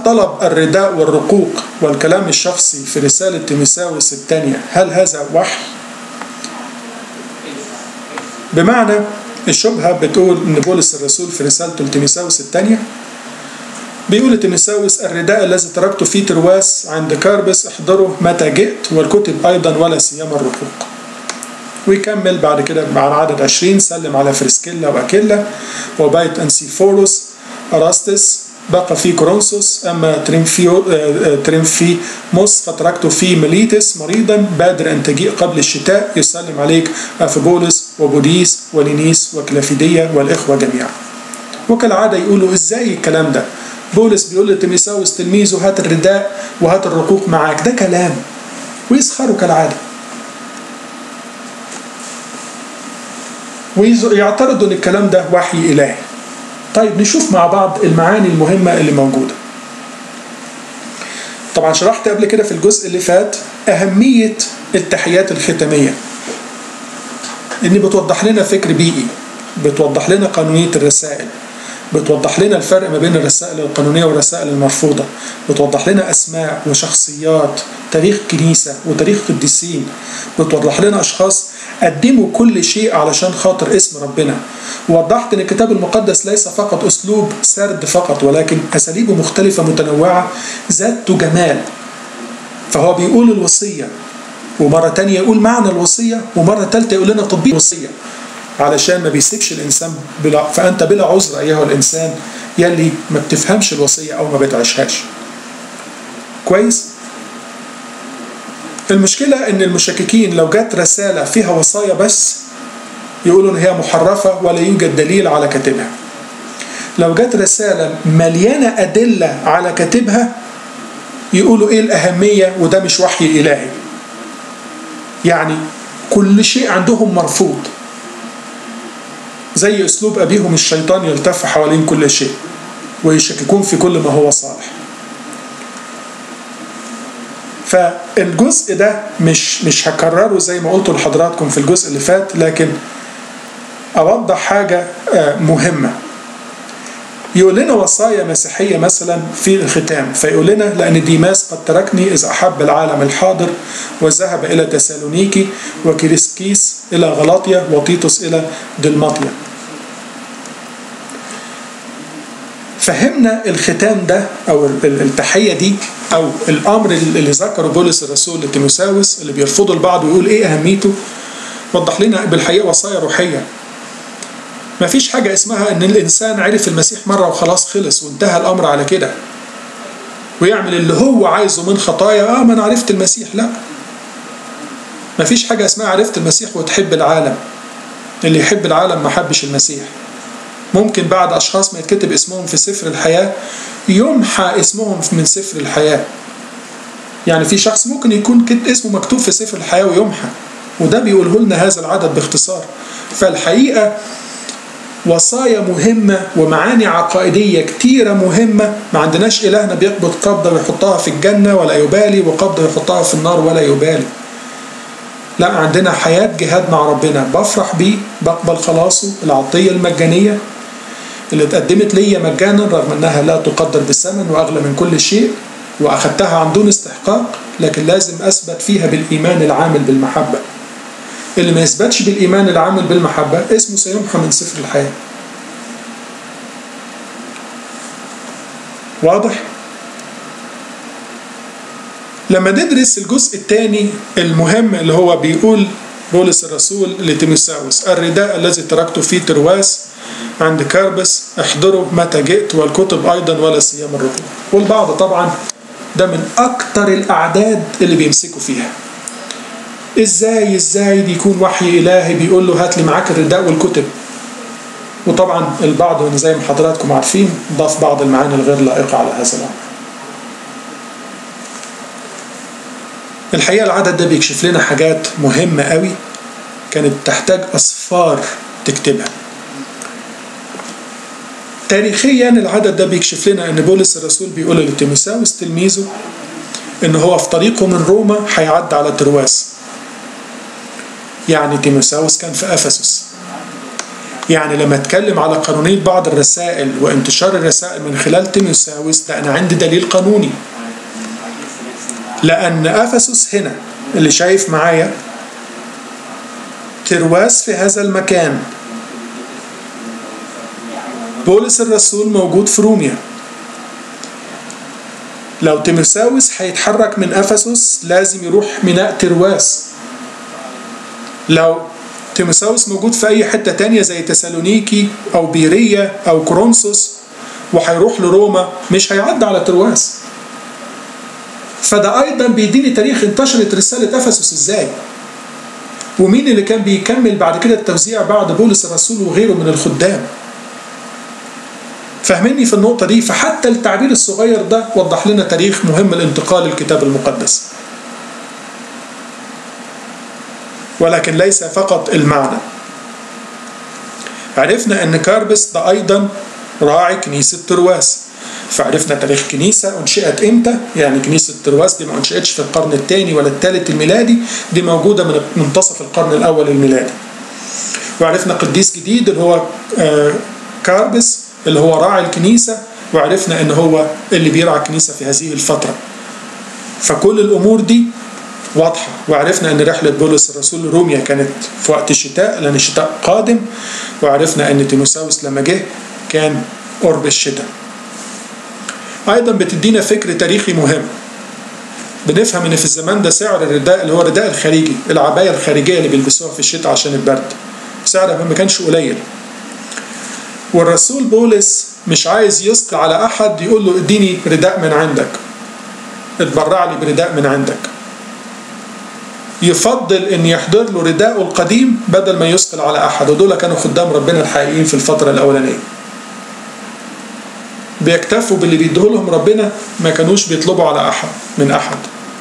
طلب الرداء والرقوق والكلام الشخصي في رسالة تيموساوس الثانية هل هذا وحي؟ بمعنى الشبهة بتقول إن بولس الرسول في رسالته لتيموساوس الثانية بيقول لتيموساوس الرداء الذي تركته في ترواس عند كاربس احضره متى جئت والكتب أيضا ولا سيما الرقوق ويكمل بعد كده مع العدد 20 سلم على فريسكيلا وأكيلا وبيت أنسيفوروس أراستس بقى في كورنثوس أما تريمفيو تريمفيموس فتركته في ميليتس مريضا بادر أن تجيء قبل الشتاء يسلم عليك أفبولس وبوديس ولينيس وكلافيدية والإخوة جميعا وكالعادة يقولوا إزاي الكلام ده بولس بيقول لتيميساوس تلميذه هات الرداء وهات الرقوق معاك ده كلام ويسخروا كالعادة ويعترضوا ان الكلام ده وحي الهي طيب نشوف مع بعض المعاني المهمة اللي موجودة طبعا شرحت قبل كده في الجزء اللي فات أهمية التحيات الختامية إن بتوضح لنا فكر بيئي بتوضح لنا قانونية الرسائل بتوضح لنا الفرق ما بين الرسائل القانونية والرسائل المرفوضة بتوضح لنا أسماء وشخصيات تاريخ كنيسة وتاريخ قديسين بتوضح لنا أشخاص قدموا كل شيء علشان خاطر اسم ربنا ووضحت ان الكتاب المقدس ليس فقط اسلوب سرد فقط ولكن اساليبه مختلفه متنوعه ذات جمال فهو بيقول الوصيه ومره تانية يقول معنى الوصيه ومره ثالثه يقول لنا تطبيق الوصيه علشان ما بيسيبش الانسان بلا فانت بلا عذر ايها الانسان يلي ما بتفهمش الوصيه او ما بتعيشهاش كويس المشكلة إن المشككين لو جت رسالة فيها وصايا بس يقولوا إن هي محرفة ولا يوجد دليل على كاتبها. لو جت رسالة مليانة أدلة على كاتبها يقولوا إيه الأهمية وده مش وحي إلهي. يعني كل شيء عندهم مرفوض. زي أسلوب أبيهم الشيطان يلتف حوالين كل شيء ويشككون في كل ما هو صالح. فالجزء ده مش مش هكرره زي ما قلت لحضراتكم في الجزء اللي فات لكن اوضح حاجه مهمه يقول لنا وصايا مسيحيه مثلا في الختام فيقول لنا لان ديماس قد تركني اذ احب العالم الحاضر وذهب الى تسالونيكي وكريسكيس الى غلاطيا وتيتوس الى دلماطيا فهمنا الختام ده او التحيه دي او الامر اللي ذكره بولس الرسول لتيموساوس اللي بيرفضه البعض ويقول ايه اهميته وضح لنا بالحقيقه وصايا روحيه ما فيش حاجه اسمها ان الانسان عرف المسيح مره وخلاص خلص وانتهى الامر على كده ويعمل اللي هو عايزه من خطايا اه ما انا عرفت المسيح لا ما فيش حاجه اسمها عرفت المسيح وتحب العالم اللي يحب العالم ما حبش المسيح ممكن بعد أشخاص ما يتكتب اسمهم في سفر الحياة يمحى اسمهم من سفر الحياة يعني في شخص ممكن يكون اسمه مكتوب في سفر الحياة ويمحى وده بيقوله لنا هذا العدد باختصار فالحقيقة وصايا مهمة ومعاني عقائدية كتيرة مهمة ما عندناش إلهنا بيقبض قبضة ويحطها في الجنة ولا يبالي وقبضة يحطها في النار ولا يبالي لا عندنا حياة جهاد مع ربنا بفرح بيه بقبل خلاصه العطية المجانية اللي اتقدمت ليا مجانا رغم انها لا تقدر بالثمن واغلى من كل شيء واخدتها عن دون استحقاق لكن لازم اثبت فيها بالايمان العامل بالمحبه اللي ما يثبتش بالايمان العامل بالمحبه اسمه سيمحى من سفر الحياه واضح لما ندرس الجزء الثاني المهم اللي هو بيقول بولس الرسول لتيموساوس الرداء الذي تركته في ترواس عند كاربس احضره متى جئت والكتب ايضا ولا سيما الركوب والبعض طبعا ده من اكتر الاعداد اللي بيمسكوا فيها ازاي ازاي دي يكون وحي الهي بيقول له هات لي معاك الرداء والكتب وطبعا البعض زي ما حضراتكم عارفين ضاف بعض المعاني الغير لائقه على هذا الامر الحقيقه العدد ده بيكشف لنا حاجات مهمه قوي كانت تحتاج اصفار تكتبها تاريخيا العدد ده بيكشف لنا ان بولس الرسول بيقول لتيموساوس تلميذه ان هو في طريقه من روما هيعدي على ترواس يعني تيموساوس كان في افسس يعني لما اتكلم على قانونية بعض الرسائل وانتشار الرسائل من خلال تيموساوس ده أنا عندي دليل قانوني لأن أفسس هنا اللي شايف معايا ترواس في هذا المكان بولس الرسول موجود في روميا لو تيموساوس هيتحرك من افسس لازم يروح ميناء ترواس لو تيموساوس موجود في اي حته تانية زي تسالونيكي او بيريا او كرونسوس وهيروح لروما مش هيعدي على ترواس فده ايضا بيديني تاريخ انتشرت رساله افسس ازاي ومين اللي كان بيكمل بعد كده التوزيع بعد بولس الرسول وغيره من الخدام فاهميني في النقطة دي فحتى التعبير الصغير ده وضح لنا تاريخ مهم الانتقال للكتاب المقدس ولكن ليس فقط المعنى عرفنا ان كاربس ده ايضا راعي كنيسة ترواس فعرفنا تاريخ كنيسة انشئت امتى يعني كنيسة ترواس دي ما انشئتش في القرن الثاني ولا الثالث الميلادي دي موجودة من منتصف القرن الاول الميلادي وعرفنا قديس جديد اللي هو كاربس اللي هو راعي الكنيسة وعرفنا ان هو اللي بيرعى الكنيسة في هذه الفترة فكل الامور دي واضحة وعرفنا ان رحلة بولس الرسول روميا كانت في وقت الشتاء لان الشتاء قادم وعرفنا ان تيموساوس لما جه كان قرب الشتاء ايضا بتدينا فكر تاريخي مهم بنفهم ان في الزمان ده سعر الرداء اللي هو الرداء الخارجي العباية الخارجية اللي بيلبسوها في الشتاء عشان البرد سعرها ما كانش قليل والرسول بولس مش عايز يسقي على احد يقول له اديني رداء من عندك اتبرع لي برداء من عندك يفضل ان يحضر له رداءه القديم بدل ما يثقل على احد ودول كانوا خدام ربنا الحقيقيين في الفتره الاولانيه بيكتفوا باللي بيديه لهم ربنا ما كانوش بيطلبوا على احد من احد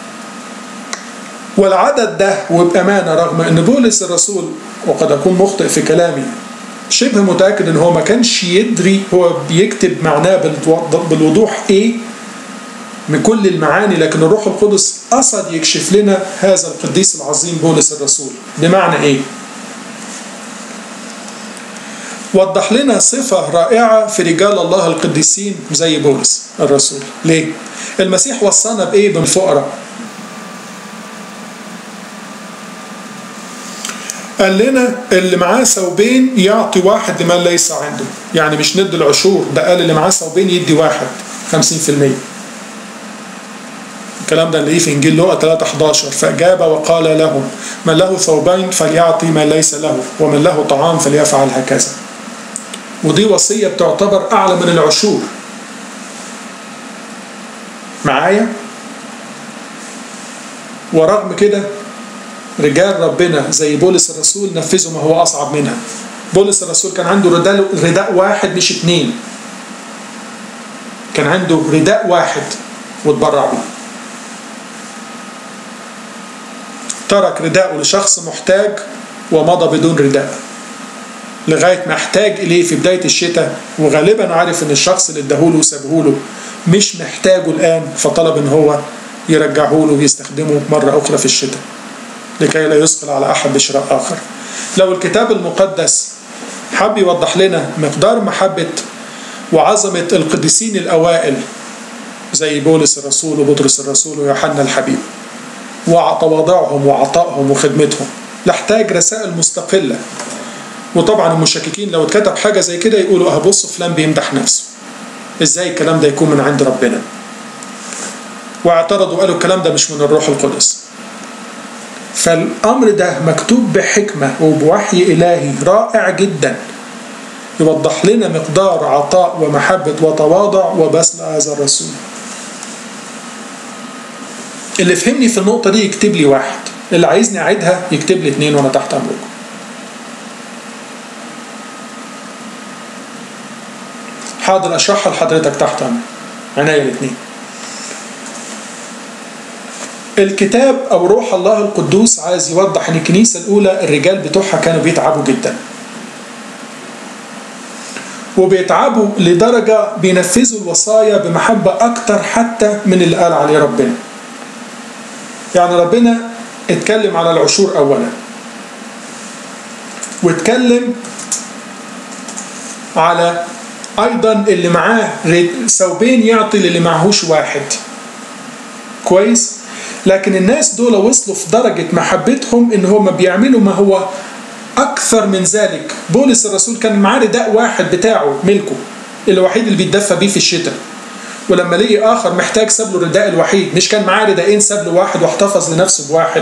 والعدد ده وبامانه رغم ان بولس الرسول وقد اكون مخطئ في كلامي شبه متاكد ان هو ما كانش يدري هو بيكتب معناه بالوضوح ايه من كل المعاني لكن الروح القدس قصد يكشف لنا هذا القديس العظيم بولس الرسول بمعنى ايه وضح لنا صفة رائعة في رجال الله القديسين زي بولس الرسول ليه؟ المسيح وصانا بإيه بالفقراء قال لنا اللي معاه ثوبين يعطي واحد لمن ليس عنده يعني مش ندي العشور ده قال اللي معاه ثوبين يدي واحد 50% الكلام ده نلاقيه في انجيل لوقا 3 11 فاجاب وقال لهم من له ثوبين فليعطي من ليس له ومن له طعام فليفعل هكذا ودي وصيه بتعتبر اعلى من العشور معايا ورغم كده رجال ربنا زي بولس الرسول نفذوا ما هو اصعب منها بولس الرسول كان عنده رداء رداء واحد مش اتنين كان عنده رداء واحد واتبرع بيه ترك رداءه لشخص محتاج ومضى بدون رداء لغاية ما احتاج إليه في بداية الشتاء وغالبا عارف إن الشخص اللي اداهوله وسابهوله مش محتاجه الآن فطلب إن هو يرجعه له ويستخدمه مرة أخرى في الشتاء لكي لا يثقل على أحد بشراء آخر لو الكتاب المقدس حب يوضح لنا مقدار محبة وعظمة القديسين الأوائل زي بولس الرسول وبطرس الرسول ويوحنا الحبيب وتواضعهم وعطائهم وخدمتهم لاحتاج رسائل مستقلة وطبعا المشككين لو اتكتب حاجة زي كده يقولوا اه بص فلان بيمدح نفسه ازاي الكلام ده يكون من عند ربنا واعترضوا قالوا الكلام ده مش من الروح القدس فالأمر ده مكتوب بحكمة وبوحي إلهي رائع جدا يوضح لنا مقدار عطاء ومحبة وتواضع وبذل هذا الرسول اللي فهمني في النقطة دي يكتب لي واحد اللي عايزني أعيدها يكتب لي اتنين وأنا تحت أمركم حاضر أشرحها لحضرتك تحت أمر عناية الاتنين الكتاب أو روح الله القدوس عايز يوضح إن الكنيسة الأولى الرجال بتوعها كانوا بيتعبوا جدا وبيتعبوا لدرجة بينفذوا الوصايا بمحبة أكتر حتى من اللي قال عليه ربنا يعني ربنا اتكلم على العشور أولا واتكلم على ايضا اللي معاه ثوبين يعطي للي معهوش واحد كويس لكن الناس دول وصلوا في درجة محبتهم ان هم بيعملوا ما هو اكثر من ذلك بولس الرسول كان معاه رداء واحد بتاعه ملكه الوحيد اللي بيتدفى بيه في الشتاء ولما لقي اخر محتاج ساب له الرداء الوحيد مش كان معاه رداءين ساب له واحد واحتفظ لنفسه بواحد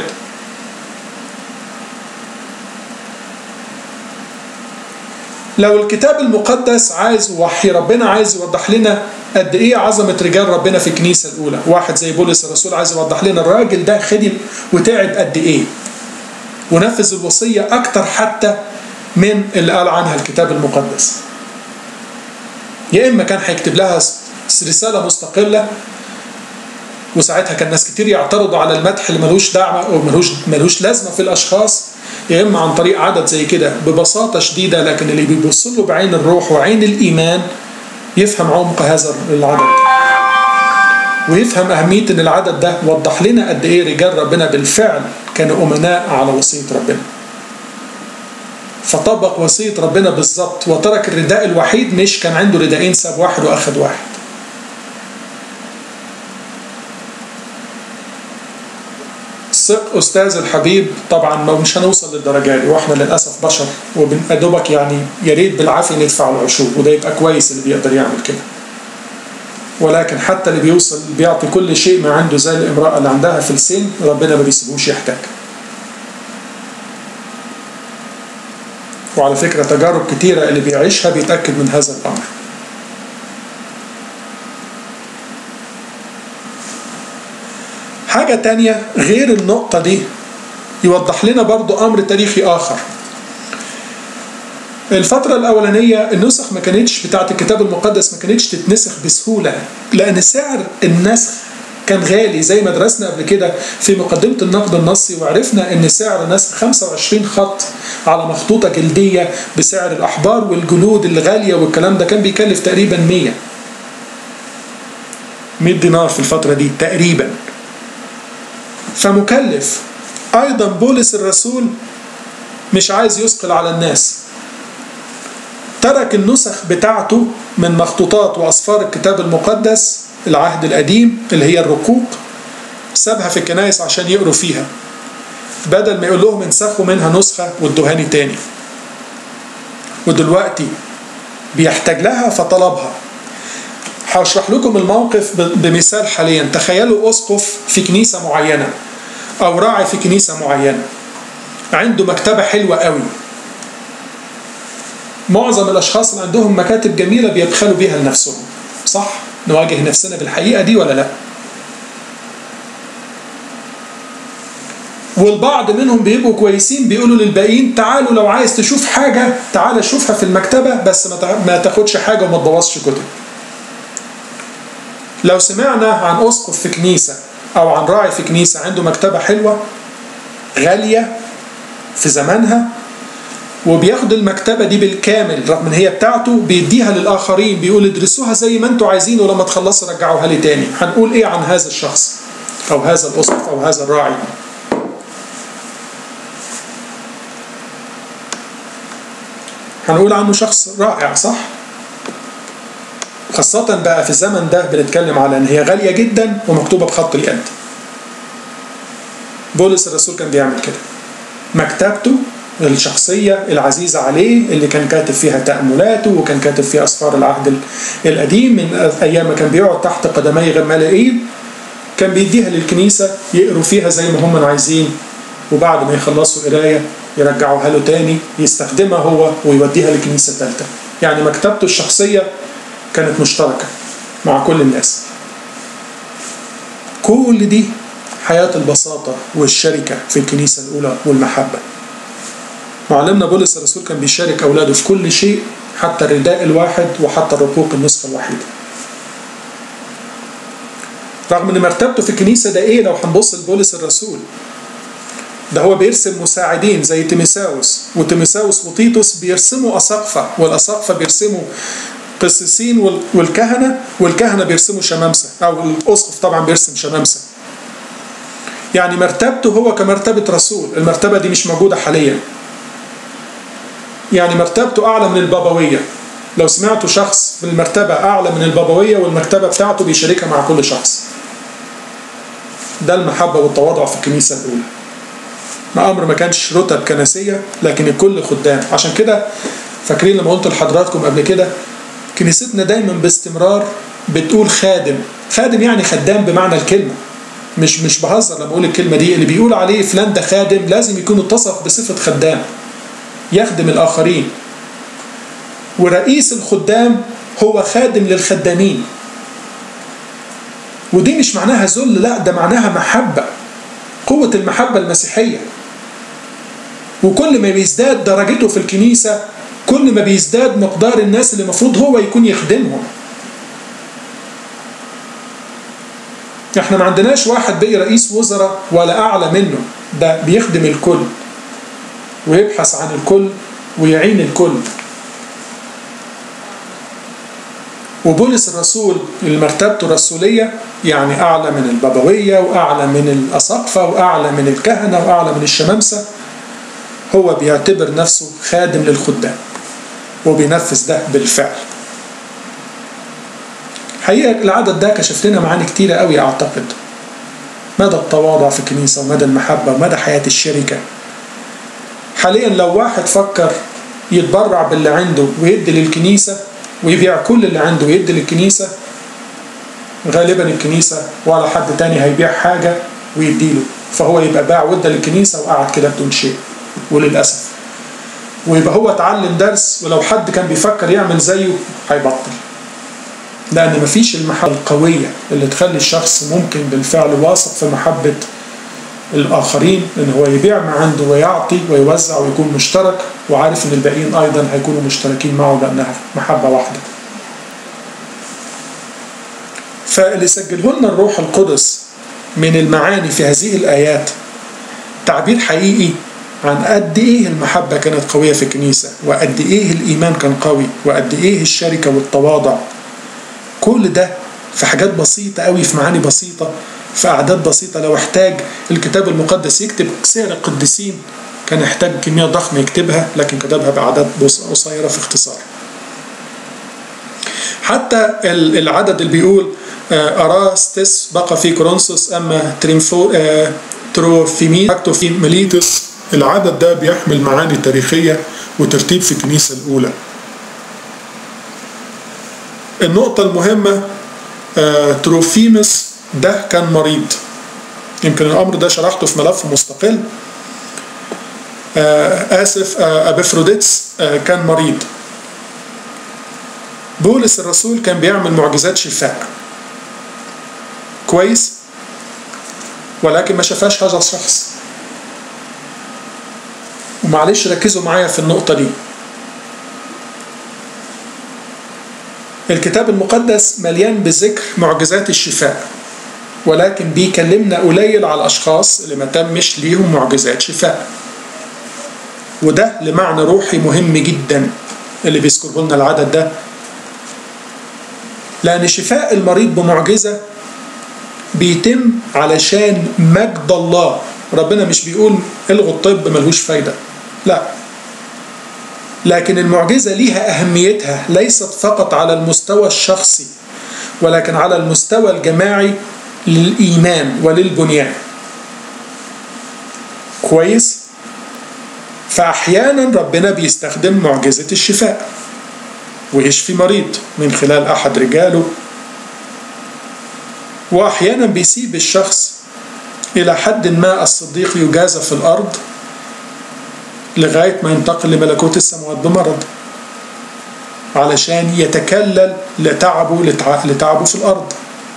لو الكتاب المقدس عايز وحي ربنا عايز يوضح لنا قد ايه عظمه رجال ربنا في الكنيسه الاولى واحد زي بولس الرسول عايز يوضح لنا الراجل ده خدم وتعب قد ايه ونفذ الوصيه اكتر حتى من اللي قال عنها الكتاب المقدس يا اما كان هيكتب لها رساله مستقله وساعتها كان ناس كتير يعترضوا على المدح اللي ملوش دعوه او ملوش ملوش لازمه في الاشخاص يا اما عن طريق عدد زي كده ببساطه شديده لكن اللي بيبص له بعين الروح وعين الايمان يفهم عمق هذا العدد ويفهم اهميه ان العدد ده وضح لنا قد ايه رجال ربنا بالفعل كانوا امناء على وصيه ربنا فطبق وصيه ربنا بالظبط وترك الرداء الوحيد مش كان عنده رداءين ساب واحد واخد واحد ثق استاذ الحبيب طبعا ما مش هنوصل للدرجه دي واحنا للاسف بشر وبندوبك يعني يا ريت بالعافيه ندفع العشور وده يبقى كويس اللي بيقدر يعمل كده ولكن حتى اللي بيوصل بيعطي كل شيء ما عنده زي الامراه اللي عندها في السن ربنا ما بيسيبوش يحتاج وعلى فكره تجارب كتيره اللي بيعيشها بيتاكد من هذا الامر حاجة تانية غير النقطة دي يوضح لنا برضو أمر تاريخي آخر الفترة الأولانية النسخ ما كانتش بتاعة الكتاب المقدس ما كانتش تتنسخ بسهولة لأن سعر النسخ كان غالي زي ما درسنا قبل كده في مقدمة النقد النصي وعرفنا ان سعر نسخ 25 خط على مخطوطة جلدية بسعر الأحبار والجلود الغالية والكلام ده كان بيكلف تقريبا 100 100 دينار في الفترة دي تقريبا فمكلف ايضا بولس الرسول مش عايز يثقل على الناس ترك النسخ بتاعته من مخطوطات واصفار الكتاب المقدس العهد القديم اللي هي الرقوق سابها في الكنائس عشان يقروا فيها بدل ما يقول لهم انسخوا منها نسخة وادوهاني تاني ودلوقتي بيحتاج لها فطلبها هشرح لكم الموقف بمثال حاليا تخيلوا اسقف في كنيسه معينه او راعي في كنيسه معينه عنده مكتبه حلوه قوي معظم الاشخاص اللي عندهم مكاتب جميله بيبخلوا بيها لنفسهم صح نواجه نفسنا بالحقيقه دي ولا لا والبعض منهم بيبقوا كويسين بيقولوا للباقيين تعالوا لو عايز تشوف حاجه تعال شوفها في المكتبه بس ما تاخدش حاجه وما تبوظش كتب لو سمعنا عن اسقف في كنيسه او عن راعي في كنيسه عنده مكتبه حلوه غاليه في زمانها وبياخد المكتبه دي بالكامل رغم ان هي بتاعته بيديها للاخرين بيقول ادرسوها زي ما انتوا عايزين ولما تخلصوا رجعوها لي تاني هنقول ايه عن هذا الشخص او هذا الاسقف او هذا الراعي هنقول عنه شخص رائع صح خاصة بقى في الزمن ده بنتكلم على ان هي غالية جدا ومكتوبة بخط اليد. بولس الرسول كان بيعمل كده. مكتبته الشخصية العزيزة عليه اللي كان كاتب فيها تأملاته وكان كاتب فيها أسفار العهد القديم من أيام ما كان بيقعد تحت قدمي غمالائيل كان بيديها للكنيسة يقروا فيها زي ما هم عايزين وبعد ما يخلصوا قراية يرجعوها له تاني يستخدمها هو ويوديها لكنيسة ثالثة يعني مكتبته الشخصية كانت مشتركة مع كل الناس كل دي حياة البساطة والشركة في الكنيسة الأولى والمحبة معلمنا بولس الرسول كان بيشارك أولاده في كل شيء حتى الرداء الواحد وحتى الرقوق النسخة الوحيدة رغم ان مرتبته في الكنيسة ده ايه لو هنبص لبولس الرسول ده هو بيرسم مساعدين زي تيميساوس وتيميساوس وتيتوس بيرسموا أساقفة والأساقفة بيرسموا قسيسين والكهنة والكهنة بيرسموا شمامسة أو الأسقف طبعا بيرسم شمامسة يعني مرتبته هو كمرتبة رسول المرتبة دي مش موجودة حاليا يعني مرتبته أعلى من البابوية لو سمعتوا شخص في المرتبة أعلى من البابوية والمرتبة بتاعته بيشاركها مع كل شخص ده المحبة والتواضع في الكنيسة الأولى ما أمر ما كانش رتب كنسية لكن الكل خدام عشان كده فاكرين لما قلت لحضراتكم قبل كده كنيستنا دايما باستمرار بتقول خادم خادم يعني خدام بمعنى الكلمة مش مش بهزر لما اقول الكلمة دي اللي بيقول عليه فلان ده خادم لازم يكون اتصف بصفة خدام يخدم الآخرين ورئيس الخدام هو خادم للخدامين ودي مش معناها ذل لا ده معناها محبة قوة المحبة المسيحية وكل ما بيزداد درجته في الكنيسة كل ما بيزداد مقدار الناس اللي المفروض هو يكون يخدمهم احنا ما عندناش واحد بقي رئيس وزراء ولا اعلى منه ده بيخدم الكل ويبحث عن الكل ويعين الكل وبولس الرسول اللي مرتبته الرسولية يعني أعلى من البابوية وأعلى من الأساقفة وأعلى من الكهنة وأعلى من الشمامسة هو بيعتبر نفسه خادم للخدام وبينفذ ده بالفعل حقيقة العدد ده كشف لنا معاني كتيرة قوي أعتقد مدى التواضع في الكنيسة ومدى المحبة ومدى حياة الشركة حاليا لو واحد فكر يتبرع باللي عنده ويدي للكنيسة ويبيع كل اللي عنده ويدي للكنيسة غالبا الكنيسة ولا حد تاني هيبيع حاجة ويديله فهو يبقى باع وادى للكنيسة وقعد كده بدون شيء وللأسف ويبقى هو اتعلم درس ولو حد كان بيفكر يعمل زيه هيبطل لأن مفيش المحبة القوية اللي تخلي الشخص ممكن بالفعل واثق في محبة الآخرين إن هو يبيع ما عنده ويعطي ويوزع ويكون مشترك وعارف إن الباقيين أيضا هيكونوا مشتركين معه لأنها محبة واحدة. فاللي سجله لنا الروح القدس من المعاني في هذه الآيات تعبير حقيقي عن قد إيه المحبة كانت قوية في الكنيسة وقد إيه الإيمان كان قوي وقد إيه الشركة والتواضع كل ده في حاجات بسيطة قوي في معاني بسيطة في أعداد بسيطة لو احتاج الكتاب المقدس يكتب سير القديسين كان يحتاج كمية ضخمة يكتبها لكن كتبها بأعداد قصيرة في اختصار حتى العدد اللي بيقول أراستس بقى في كورنثوس أما تريمفو تروفيمي في ميليتوس العدد ده بيحمل معاني تاريخية وترتيب في الكنيسة الأولى النقطة المهمة تروفيمس ده كان مريض يمكن الأمر ده شرحته في ملف مستقل آسف أبفروديتس كان مريض بولس الرسول كان بيعمل معجزات شفاء كويس ولكن ما شافهاش هذا الشخص ومعلش ركزوا معايا في النقطة دي الكتاب المقدس مليان بذكر معجزات الشفاء ولكن بيكلمنا قليل على الأشخاص اللي ما تمش ليهم معجزات شفاء وده لمعنى روحي مهم جدا اللي بيذكره لنا العدد ده لأن شفاء المريض بمعجزة بيتم علشان مجد الله ربنا مش بيقول الغوا الطب ملهوش فايدة لا لكن المعجزة ليها أهميتها ليست فقط على المستوى الشخصي ولكن على المستوى الجماعي للإيمان وللبنيان كويس فأحيانا ربنا بيستخدم معجزة الشفاء ويشفي مريض من خلال أحد رجاله وأحيانا بيسيب الشخص إلى حد ما الصديق يجازى في الأرض لغاية ما ينتقل لملكوت السماوات بمرض علشان يتكلل لتعبه لتعبه في الأرض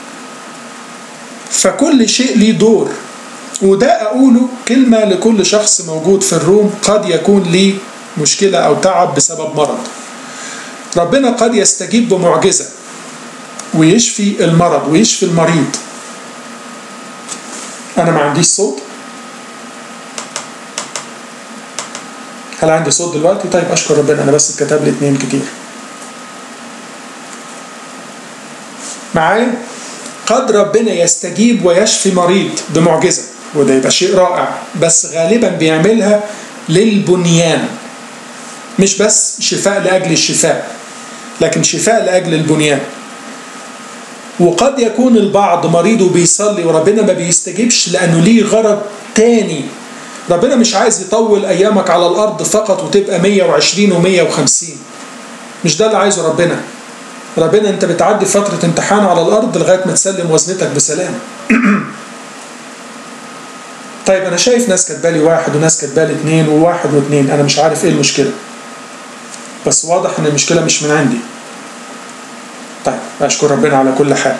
فكل شيء ليه دور وده أقوله كلمة لكل شخص موجود في الروم قد يكون ليه مشكلة أو تعب بسبب مرض ربنا قد يستجيب بمعجزة ويشفي المرض ويشفي المريض أنا ما عنديش صوت هل عندي صوت دلوقتي؟ طيب أشكر ربنا أنا بس اتكتب لي اتنين كتير معايا؟ قد ربنا يستجيب ويشفي مريض بمعجزة وده يبقى شيء رائع بس غالبا بيعملها للبنيان مش بس شفاء لأجل الشفاء لكن شفاء لأجل البنيان وقد يكون البعض مريض وبيصلي وربنا ما بيستجيبش لأنه ليه غرض تاني ربنا مش عايز يطول أيامك على الأرض فقط وتبقى 120 و150 مش ده اللي عايزه ربنا ربنا انت بتعدي فترة امتحان على الأرض لغاية ما تسلم وزنتك بسلام طيب أنا شايف ناس كاتبالي واحد وناس كاتبالي اتنين وواحد واتنين أنا مش عارف إيه المشكلة بس واضح إن المشكلة مش من عندي طيب أشكر ربنا على كل حال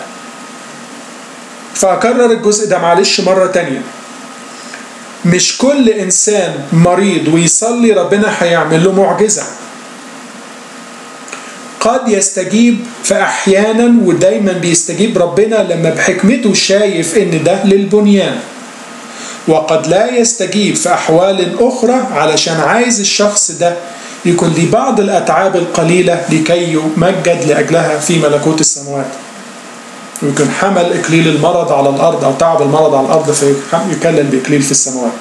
فأكرر الجزء ده معلش مرة تانية مش كل إنسان مريض ويصلي ربنا هيعمل له معجزة قد يستجيب فأحيانا ودايما بيستجيب ربنا لما بحكمته شايف إن ده للبنيان وقد لا يستجيب في أحوال أخرى علشان عايز الشخص ده يكون ليه بعض الأتعاب القليلة لكي يمجد لأجلها في ملكوت السماوات ويكون حمل إكليل المرض على الأرض أو تعب المرض على الأرض فيكلل بإكليل في السماوات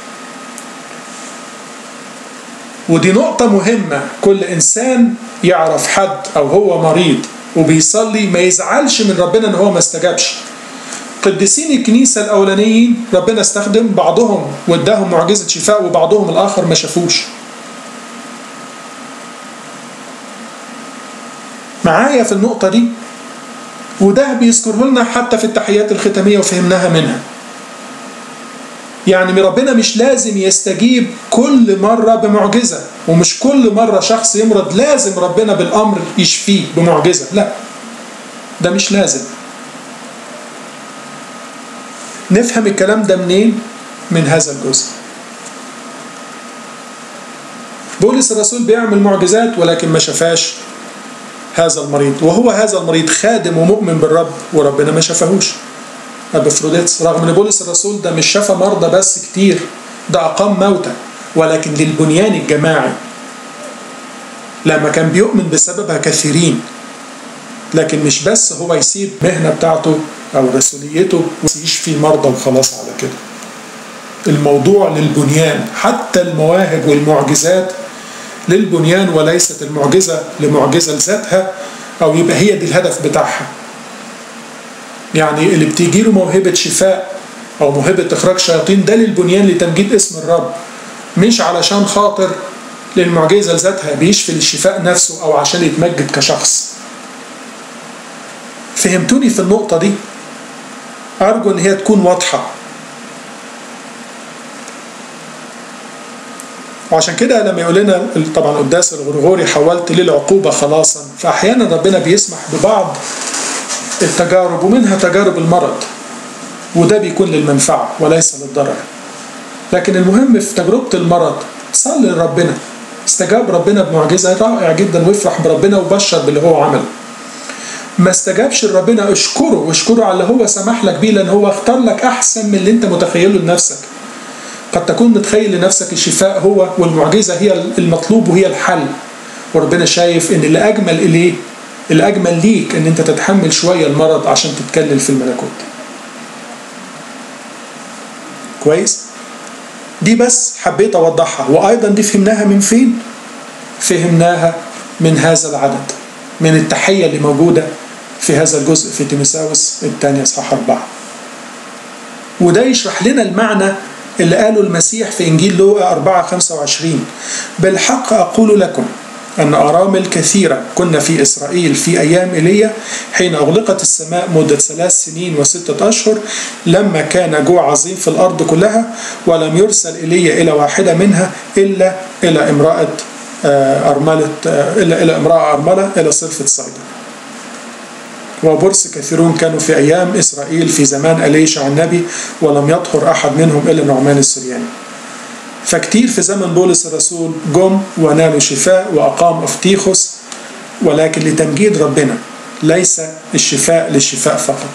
ودي نقطة مهمة كل إنسان يعرف حد أو هو مريض وبيصلي ما يزعلش من ربنا إن هو ما استجابش قديسين الكنيسة الأولانيين ربنا استخدم بعضهم واداهم معجزة شفاء وبعضهم الآخر ما شافوش معايا في النقطة دي وده بيذكره لنا حتى في التحيات الختامية وفهمناها منها يعني ربنا مش لازم يستجيب كل مرة بمعجزة ومش كل مرة شخص يمرض لازم ربنا بالأمر يشفيه بمعجزة لا ده مش لازم نفهم الكلام ده منين من هذا الجزء بولس الرسول بيعمل معجزات ولكن ما شفاش هذا المريض وهو هذا المريض خادم ومؤمن بالرب وربنا ما شفاهوش ابفروديتس رغم ان بولس الرسول ده مش شفى مرضى بس كتير ده اقام موتى ولكن للبنيان الجماعي لما كان بيؤمن بسببها كثيرين لكن مش بس هو يسيب المهنة بتاعته أو رسوليته ويشفي المرضى وخلاص على كده الموضوع للبنيان حتى المواهب والمعجزات للبنيان وليست المعجزة لمعجزة لذاتها أو يبقى هي دي الهدف بتاعها يعني اللي بتيجي له موهبة شفاء أو موهبة إخراج شياطين ده للبنيان لتمجيد اسم الرب مش علشان خاطر للمعجزة لذاتها بيشفي الشفاء نفسه أو عشان يتمجد كشخص فهمتوني في النقطة دي أرجو إن هي تكون واضحة وعشان كده لما يقول لنا طبعا قداس الغرغوري حولت للعقوبة خلاصا فأحيانا ربنا بيسمح ببعض التجارب ومنها تجارب المرض وده بيكون للمنفعة وليس للضرر لكن المهم في تجربة المرض صلي لربنا استجاب ربنا بمعجزة رائع جدا وافرح بربنا وبشر باللي هو عمله ما استجابش لربنا اشكره واشكره على اللي هو سمح لك بيه لان هو اختار لك احسن من اللي انت متخيله لنفسك قد تكون متخيل لنفسك الشفاء هو والمعجزه هي المطلوب وهي الحل وربنا شايف ان اللي اجمل اليه اللي اجمل ليك ان انت تتحمل شويه المرض عشان تتكلل في الملكوت كويس دي بس حبيت اوضحها وايضا دي فهمناها من فين فهمناها من هذا العدد من التحيه اللي موجوده في هذا الجزء في تيموساوس الثاني اصحاح أربعة وده يشرح لنا المعنى اللي قاله المسيح في إنجيل لوقا 4 25 بالحق أقول لكم أن أرامل كثيرة كنا في إسرائيل في أيام إيليا حين أغلقت السماء مدة ثلاث سنين وستة أشهر لما كان جوع عظيم في الأرض كلها ولم يرسل إيليا إلى واحدة منها إلا إلى امرأة أرملة إلا إلى امرأة أرملة إلى صرفة صيدا وبرص كثيرون كانوا في أيام إسرائيل في زمان أليشع النبي ولم يطهر أحد منهم إلا نعمان السرياني فكتير في زمن بولس الرسول جم ونالوا شفاء وأقام أفتيخوس ولكن لتمجيد ربنا ليس الشفاء للشفاء فقط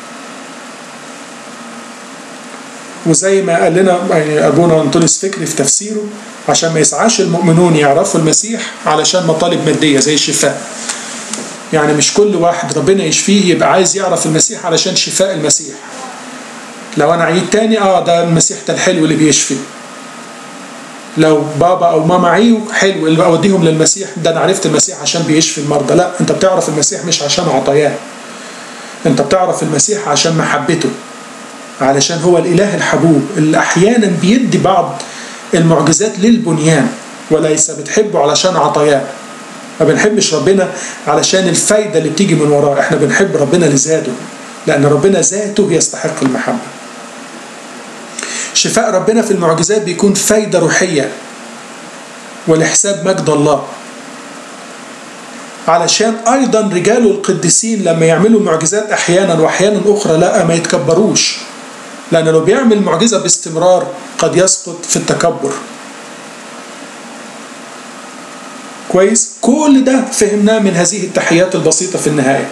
وزي ما قال لنا يعني أبونا أنطونيوس فكري في تفسيره عشان ما يسعاش المؤمنون يعرفوا المسيح علشان مطالب مادية زي الشفاء يعني مش كل واحد ربنا يشفيه يبقى عايز يعرف المسيح علشان شفاء المسيح لو انا عيد تاني اه ده المسيح ده الحلو اللي بيشفي لو بابا او ماما عيوا حلو اللي اوديهم للمسيح ده انا عرفت المسيح عشان بيشفي المرضى لا انت بتعرف المسيح مش عشان عطاياه انت بتعرف المسيح عشان محبته علشان هو الاله الحبوب اللي احيانا بيدي بعض المعجزات للبنيان وليس بتحبه علشان عطاياه ما بنحبش ربنا علشان الفايده اللي بتيجي من وراه احنا بنحب ربنا لذاته لان ربنا ذاته يستحق المحبه شفاء ربنا في المعجزات بيكون فايده روحيه ولحساب مجد الله علشان ايضا رجال القديسين لما يعملوا معجزات احيانا واحيانا اخرى لا ما يتكبروش لان لو بيعمل معجزه باستمرار قد يسقط في التكبر كويس كل ده فهمناه من هذه التحيات البسيطه في النهايه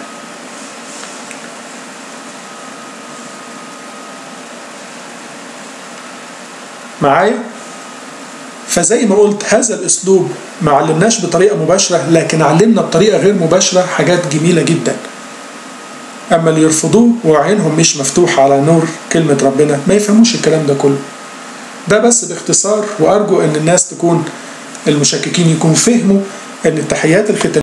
معايا فزي ما قلت هذا الاسلوب ما علمناش بطريقه مباشره لكن علمنا بطريقه غير مباشره حاجات جميله جدا اما اللي يرفضوه وعينهم مش مفتوحه على نور كلمه ربنا ما يفهموش الكلام ده كله ده بس باختصار وارجو ان الناس تكون المشككين يكونوا فهموا ان التحيات الختاميه